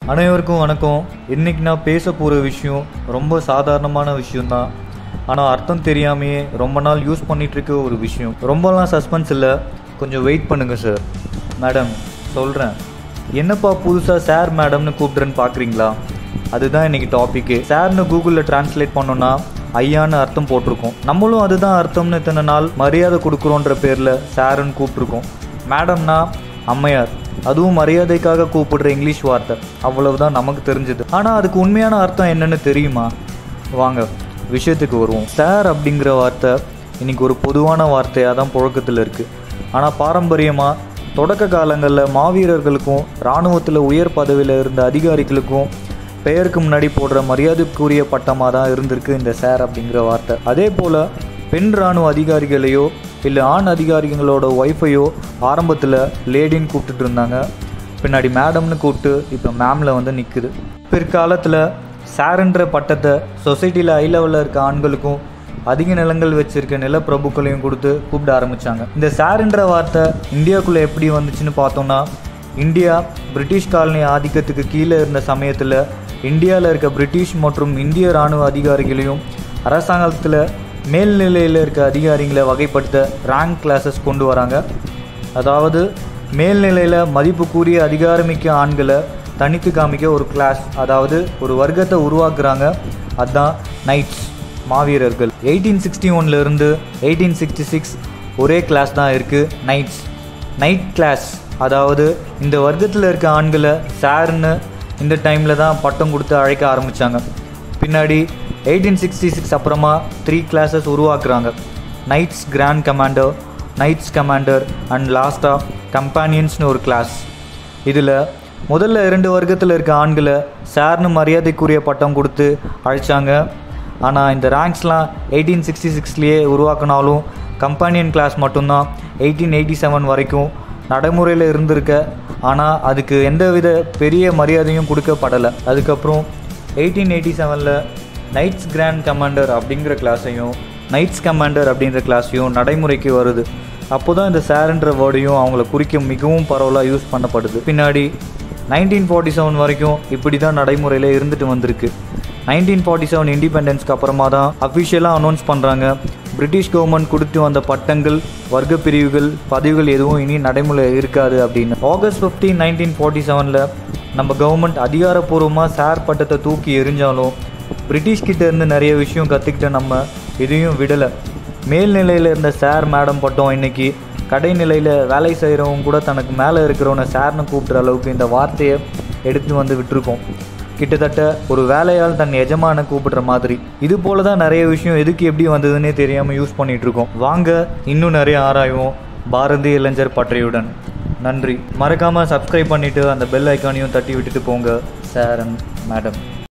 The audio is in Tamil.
அனைவருக்கும் வணக்கம் இன்னைக்கு நான் பேச போகிற விஷயம் ரொம்ப சாதாரணமான விஷயம்தான் ஆனால் அர்த்தம் தெரியாமையே ரொம்ப நாள் யூஸ் பண்ணிட்டு இருக்க ஒரு விஷயம் ரொம்பலாம் சஸ்பென்ஸ் இல்லை கொஞ்சம் வெயிட் பண்ணுங்க சார் மேடம் சொல்கிறேன் என்னப்பா புதுசாக சார் மேடம்னு கூப்பிட்றேன்னு பார்க்குறீங்களா அதுதான் இன்னைக்கு டாப்பிக்கு சார்னு கூகுளில் டிரான்ஸ்லேட் பண்ணோன்னா ஐயான்னு அர்த்தம் போட்டிருக்கோம் நம்மளும் அதுதான் அர்த்தம்னு இத்தனை நாள் மரியாதை கொடுக்குறோன்ற பேரில் சாருன்னு கூப்பிட்ருக்கோம் மேடம்னா அம்மையார் அதுவும் மரியாதைக்காக கூப்பிடுற இங்கிலீஷ் வார்த்தை அவ்வளவுதான் நமக்கு தெரிஞ்சது ஆனால் அதுக்கு உண்மையான அர்த்தம் என்னன்னு தெரியுமா வாங்க விஷயத்துக்கு வருவோம் சார் அப்படிங்கிற வார்த்தை இன்னைக்கு ஒரு பொதுவான வார்த்தையாக தான் புழக்கத்தில் இருக்குது ஆனால் பாரம்பரியமாக தொடக்க காலங்களில் மாவீரர்களுக்கும் இராணுவத்தில் உயர் பதவியில் இருந்த அதிகாரிகளுக்கும் பெயருக்கு முன்னாடி போடுற மரியாதைக்குரிய பட்டமாக தான் இருந்திருக்கு இந்த சார் அப்படிங்கிற வார்த்தை அதே போல் பெண் இராணுவ அதிகாரிகளையோ இல்லை ஆண் அதிகாரிகளோட ஒய்ஃபையோ ஆரம்பத்தில் லேடின்னு கூப்பிட்டுட்டு இருந்தாங்க பின்னாடி மேடம்னு கூப்பிட்டு இப்போ மேமில் வந்து நிற்குது பிற்காலத்தில் சாருன்ற பட்டத்தை சொசைட்டியில் ஹை லெவலில் இருக்க ஆண்களுக்கும் அதிக நிலங்கள் வச்சிருக்க நிலப்பிரபுக்களையும் கொடுத்து கூப்பிட ஆரம்பித்தாங்க இந்த சாருன்ற வார்த்தை இந்தியாவுக்குள்ளே எப்படி வந்துச்சுன்னு பார்த்தோம்னா இந்தியா பிரிட்டிஷ் காலனி ஆதிக்கத்துக்கு கீழே இருந்த சமயத்தில் இந்தியாவில் இருக்க பிரிட்டிஷ் மற்றும் இந்திய இராணுவ அதிகாரிகளையும் அரசாங்கத்தில் மேல்நிலையில் இருக்க அதிகாரிகளை வகைப்படுத்த ரேங்க் கிளாஸஸ் கொண்டு வராங்க அதாவது மேல்நிலையில் மதிப்புக்கூறிய அதிகாரமிக்க ஆண்களை தனித்து காமிக்க ஒரு கிளாஸ் அதாவது ஒரு வர்க்கத்தை உருவாக்குறாங்க அதுதான் நைட்ஸ் மாவீரர்கள் எயிட்டீன் சிக்ஸ்டி ஒன்லேருந்து எயிட்டீன் சிக்ஸ்டி சிக்ஸ் ஒரே கிளாஸ் தான் இருக்குது நைட்ஸ் நைட் கிளாஸ் அதாவது இந்த வர்க்கத்தில் இருக்க ஆண்களை சார்னு இந்த டைமில் தான் பட்டம் கொடுத்து அழைக்க ஆரம்பித்தாங்க பின்னாடி எயிட்டீன் சிக்ஸ்டி சிக்ஸ் அப்புறமா த்ரீ கிளாஸஸ் உருவாக்குறாங்க knights grand commander knights commander and லாஸ்ட்டாக கம்பானியன்ஸ்னு ஒரு கிளாஸ் இதில் முதல்ல இரண்டு வர்க்கத்தில் இருக்க ஆண்களை சார்னு மரியாதைக்குரிய பட்டம் கொடுத்து அழைச்சாங்க ஆனால் இந்த ரேங்க்ஸ்லாம் எயிட்டீன் சிக்ஸ்டி சிக்ஸ்லேயே உருவாக்கினாலும் கம்பானியன் கிளாஸ் மட்டும்தான் எயிட்டீன் எயிட்டி செவன் வரைக்கும் நடைமுறையில் இருந்திருக்க ஆனால் அதுக்கு எந்தவித பெரிய மரியாதையும் கொடுக்கப்படலை அதுக்கப்புறம் எயிட்டீன் எயிட்டி செவனில் நைட்ஸ் கிராண்ட் கமாண்டர் அப்படிங்கிற கிளாஸையும் நைட்ஸ் கமாண்டர் அப்படின்ற கிளாஸையும் நடைமுறைக்கு வருது அப்போ தான் இந்த சார்ன்ற வேர்டையும் அவங்கள குறிக்க மிகவும் பரவலாக யூஸ் பண்ணப்படுது பின்னாடி நைன்டீன் ஃபார்ட்டி செவன் வரைக்கும் இப்படி தான் நடைமுறையில் இருந்துட்டு வந்திருக்கு நைன்டீன் ஃபார்ட்டி செவன் இண்டிபெண்டன்ஸ்க்கு அப்புறமா தான் அஃபிஷியலாக அனௌன்ஸ் பண்ணுறாங்க பிரிட்டிஷ் கவர்மெண்ட் கொடுத்து வந்த பட்டங்கள் வர்க்க பிரிவுகள் பதவிகள் எதுவும் இனி நடைமுறை இருக்காது அப்படின்னு ஆகஸ்ட் ஃபிஃப்டீன் நைன்டீன் ஃபார்ட்டி செவனில் நம்ம கவர்மெண்ட் அதிகாரப்பூர்வமாக சார் பட்டத்தை தூக்கி எரிஞ்சாலும் பிரிட்டிஷ் கிட்ட இருந்து நிறைய விஷயம் கற்றுக்கிட்ட நம்ம இதையும் விடலை மேல்நிலையில் இருந்த சார் மேடம் பட்டம் இன்னைக்கு கடைநிலையில் வேலை செய்கிறவங்க கூட தனக்கு மேலே இருக்கிறவனை சார்னு கூப்பிட்ற அளவுக்கு இந்த வார்த்தையை எடுத்து வந்து விட்டுருக்கோம் கிட்டத்தட்ட ஒரு வேலையால் தன் எஜமான கூப்பிடுற மாதிரி இது போல தான் நிறைய விஷயம் எதுக்கு எப்படி வந்ததுன்னே தெரியாமல் யூஸ் பண்ணிட்டு இருக்கோம் வாங்க இன்னும் நிறைய ஆராய்வோம் பாரதி இளைஞர் பற்றையுடன் நன்றி மறக்காமல் சப்ஸ்கிரைப் பண்ணிவிட்டு அந்த பெல் ஐக்கானையும் தட்டி விட்டுட்டு போங்க சார் அண்ட் மேடம்